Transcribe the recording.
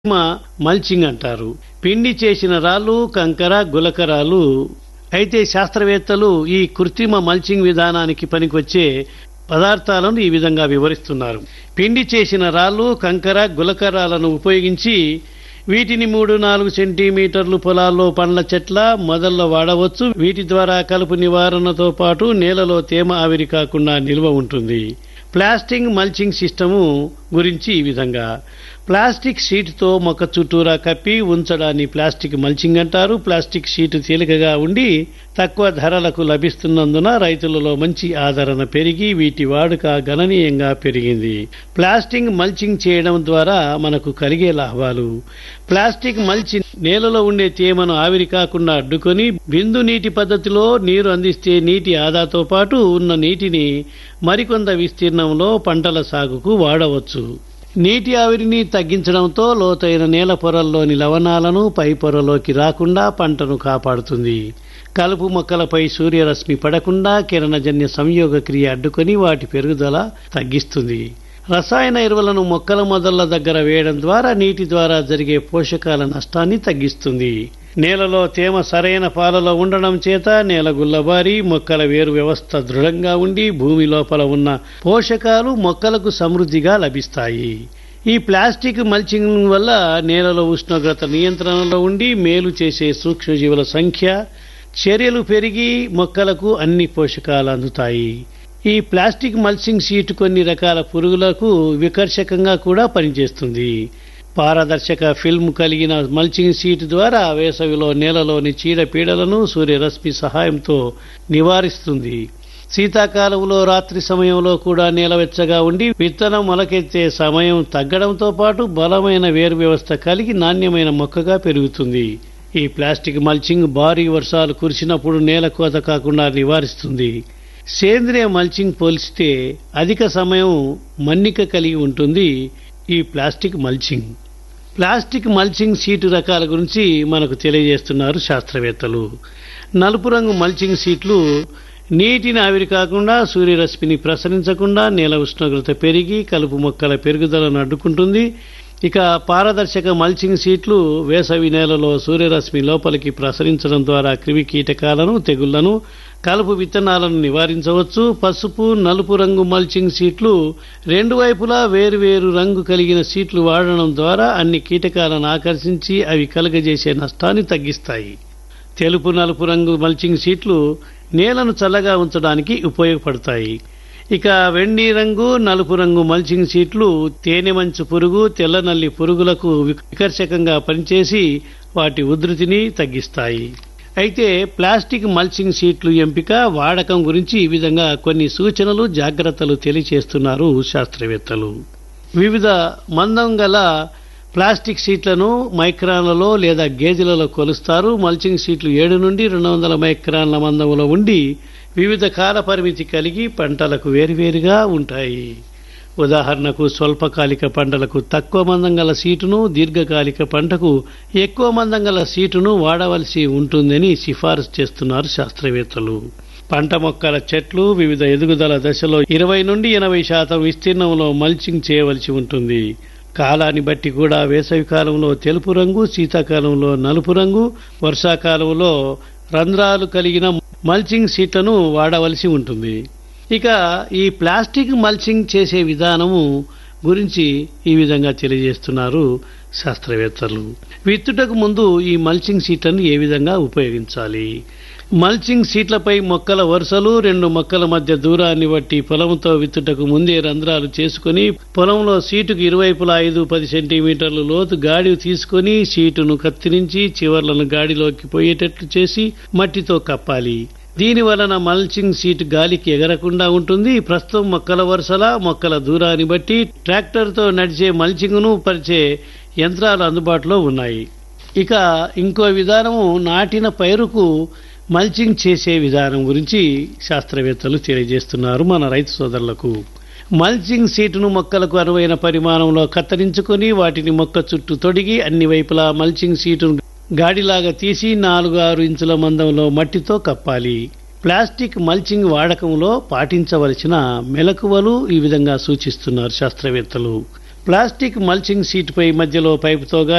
కృత్రిమ మల్చింగ్ అంటారు పిండి చేసిన రాళ్ళు కంకర గులకరాలు అయితే శాస్త్రవేత్తలు ఈ కృత్రిమ మల్చింగ్ విధానానికి పనికొచ్చే పదార్థాలను ఈ విధంగా వివరిస్తున్నారు పిండి చేసిన రాళ్ళు కంకర గులకరాలను ఉపయోగించి వీటిని మూడు నాలుగు సెంటీమీటర్లు పొలాల్లో పండ్ల చెట్ల మొదల్లో వాడవచ్చు వీటి ద్వారా కలుపు నివారణతో పాటు నేలలో తేమ ఆవిరి కాకుండా నిల్వ ఉంటుంది ప్లాస్టిక్ మల్చింగ్ సిస్టము గురించి ఈ విధంగా ప్లాస్టిక్ షీట్తో మొక్క చుట్టూరా కప్పి ఉంచడాన్ని ప్లాస్టిక్ మల్చింగ్ అంటారు ప్లాస్టిక్ షీట్ తేలికగా ఉండి తక్కువ ధరలకు లభిస్తున్నందున రైతులలో మంచి ఆదరణ పెరిగి వీటి వాడుక గణనీయంగా పెరిగింది ప్లాస్టిక్ మల్చింగ్ చేయడం ద్వారా మనకు కలిగే లాభాలు ప్లాస్టిక్ మల్చి నేలలో ఉండే తేమను ఆవిరి కాకుండా అడ్డుకొని బిందు నీటి పద్ధతిలో నీరు అందిస్తే నీటి ఆదాతో పాటు ఉన్న నీటిని మరికొంత విస్తీర్ణంలో పంటల సాగుకు వాడవచ్చు నీటి ఆవిరిని తగ్గించడంతో లోతైన నేల పొరల్లోని లవణాలను పై పొరలోకి రాకుండా పంటను కాపాడుతుంది కలుపు మొక్కలపై సూర్యరశ్మి పడకుండా కిరణజన్య సంయోగ క్రియ అడ్డుకొని వాటి పెరుగుదల తగ్గిస్తుంది రసాయన ఎరువులను మొక్కల మొదళ్ల దగ్గర వేయడం ద్వారా నీటి ద్వారా జరిగే పోషకాల నష్టాన్ని తగ్గిస్తుంది నేలలో తేమ సరైన పాలలో ఉండడం చేత నేల గుల్లబారి మొక్కల వేరు వ్యవస్థ దృఢంగా ఉండి భూమి లోపల ఉన్న పోషకాలు మొక్కలకు సమృద్ధిగా లభిస్తాయి ఈ ప్లాస్టిక్ మల్చింగ్ వల్ల నేలలో ఉష్ణోగ్రత నియంత్రణలో ఉండి మేలు చేసే సూక్ష్మజీవుల సంఖ్య చర్యలు పెరిగి మొక్కలకు అన్ని పోషకాలు అందుతాయి ఈ ప్లాస్టిక్ మల్చింగ్ షీట్ కొన్ని రకాల పురుగులకు వికర్షకంగా కూడా పనిచేస్తుంది పారదర్శక ఫిల్మ్ కలిగిన మల్చింగ్ షీట్ ద్వారా వేసవిలో నేలలోని చీడపీడలను సూర్యరశ్మి సహాయంతో నివారిస్తుంది శీతాకాలంలో రాత్రి సమయంలో కూడా నేల వెచ్చగా ఉండి విత్తనం మొలకెత్తే సమయం తగ్గడంతో పాటు బలమైన వేరు వ్యవస్థ కలిగి నాణ్యమైన మొక్కగా పెరుగుతుంది ఈ ప్లాస్టిక్ మల్చింగ్ భారీ వర్షాలు కురిసినప్పుడు నేల కోత కాకుండా నివారిస్తుంది సేంద్రియ మల్చింగ్ పోల్చితే అధిక సమయం మన్నిక కలిగి ఉంటుంది ఈ plastic mulching plastic mulching sheet రకాల గురించి మనకు తెలియజేస్తున్నారు శాస్త్రవేత్తలు నలుపు రంగు మల్చింగ్ షీట్లు నీటిని ఆవిరి కాకుండా సూర్యరశ్మిని ప్రసరించకుండా నేల ఉష్ణోగ్రత పెరిగి కలుపు మొక్కల పెరుగుదలను అడ్డుకుంటుంది ఇక పారదర్శక మల్చింగ్ షీట్లు వేసవి నేలలో సూర్యరశ్మి లోపలికి ప్రసరించడం ద్వారా క్రిమి కీటకాలను తెగుళ్లను కలుపు విత్తనాలను నివారించవచ్చు పసుపు నలుపు రంగు మల్చింగ్ షీట్లు రెండు వైపులా వేరువేరు రంగు కలిగిన షీట్లు వాడడం ద్వారా అన్ని కీటకాలను ఆకర్షించి అవి కలుగజేసే నష్టాన్ని తగ్గిస్తాయి తెలుపు నలుపు రంగు మల్చింగ్ షీట్లు నేలను చల్లగా ఉంచడానికి ఉపయోగపడతాయి ఇక వెండి రంగు నలుపు రంగు మల్చింగ్ షీట్లు తేనె మంచు పురుగు తెల్ల నల్లి పురుగులకు వికర్షకంగా పనిచేసి వాటి ఉధృతిని తగ్గిస్తాయి అయితే ప్లాస్టిక్ మల్చింగ్ షీట్లు ఎంపిక వాడకం గురించి ఈ విధంగా కొన్ని సూచనలు జాగ్రత్తలు తెలియచేస్తున్నారు శాస్త్రవేత్తలు వివిధ మందం గల ప్లాస్టిక్ షీట్లను మైక్రాన్లలో లేదా గేజీలలో కొలుస్తారు మల్చింగ్ షీట్లు ఏడు నుండి రెండు వందల మైక్రాన్ల మందంలో ఉండి వివిధ కాల పరిమితి కలిగి పంటలకు వేరువేరుగా ఉంటాయి ఉదాహరణకు స్వల్పకాలిక పంటలకు తక్కువ మందం గల సీటును దీర్ఘకాలిక పంటకు ఎక్కువ మందం గల సీటును వాడవలసి ఉంటుందని సిఫారసు చేస్తున్నారు శాస్త్రవేత్తలు పంట మొక్కల చెట్లు వివిధ ఎదుగుదల దశలో ఇరవై నుండి ఎనభై శాతం విస్తీర్ణంలో మల్చింగ్ చేయవలసి ఉంటుంది కాలాన్ని బట్టి కూడా వేసవి కాలంలో తెలుపు రంగు శీతాకాలంలో నలుపు రంగు వర్షాకాలంలో రంధ్రాలు కలిగిన మల్చింగ్ షీట్లను వాడవలసి ఉంటుంది ఇక ఈ ప్లాస్టిక్ మల్చింగ్ చేసే విధానము గురించి ఈ విధంగా తెలియజేస్తున్నారు శాస్త్రవేత్తలు విత్తుటకు ముందు ఈ మల్చింగ్ షీట్లను ఏ విధంగా ఉపయోగించాలి మల్చింగ్ షీట్లపై మొక్కల వరుసలు రెండు మొక్కల మధ్య దూరాన్ని బట్టి పొలంతో విత్తుటకు ముందే రంధ్రాలు చేసుకుని పొలంలో సీటుకు ఇరువైపులా ఐదు పది సెంటీమీటర్లు లోతు గాడి తీసుకుని షీటును కత్తిరించి చివర్లను గాడిలోకి పోయేటట్లు చేసి మట్టితో కప్పాలి దీని వలన మల్చింగ్ షీట్ గాలికి ఎగరకుండా ఉంటుంది ప్రస్తుతం మొక్కల వరుసల మొక్కల దూరాన్ని బట్టి ట్రాక్టర్తో నడిచే మల్చింగ్ను పరిచే యంత్రాలు అందుబాటులో ఉన్నాయి ఇక ఇంకో విధానము నాటిన పైరుకు మల్చింగ్ చేసే విధానం గురించి శాస్త్రవేత్తలు తెలియజేస్తున్నారు మన రైతు సోదరులకు మల్చింగ్ సీటును మొక్కలకు అనువైన పరిమాణంలో కత్తిరించుకొని వాటిని మొక్క చుట్టూ తొడిగి అన్ని వైపులా మల్చింగ్ సీటును గాడిలాగా తీసి నాలుగు ఆరు ఇంచుల మందంలో మట్టితో కప్పాలి ప్లాస్టిక్ మల్చింగ్ వాడకంలో పాటించవలసిన మెలకువలు ఈ విధంగా సూచిస్తున్నారు శాస్త్రవేత్తలు ప్లాస్టిక్ మల్చింగ్ షీట్ పై మధ్యలో పైపుతో